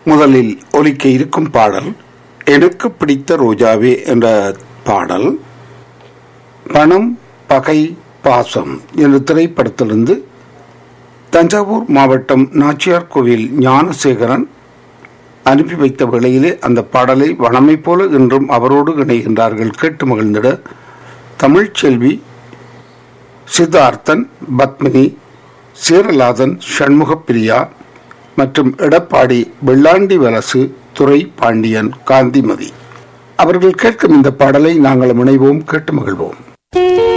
முதலில் ஒலிக்க இருக்கும் பாடல் எனக்கு பிடித்த ரோஜாவே என்ற பாடல் பணம் பகை பாசம் என்ற திரைப்படத்திலிருந்து தஞ்சாவூர் மாவட்டம் நாச்சியார் கோவில் ஞானசேகரன் அனுப்பி வைத்த வேளையிலே அந்த பாடலை வளமை போல இன்றும் அவரோடு இணைகின்றார்கள் கேட்டு மகிழ்ந்திட தமிழ்ச்செல்வி சித்தார்த்தன் பத்மினி சீரலாதன் சண்முகப்பிரியா மற்றும் எடப்பாடி வெள்ளாண்டி வலசு துரை பாண்டியன் காந்திமதி அவர்கள் கேட்கும் இந்த பாடலை நாங்கள் இணைவோம் கேட்டு மகிழ்வோம்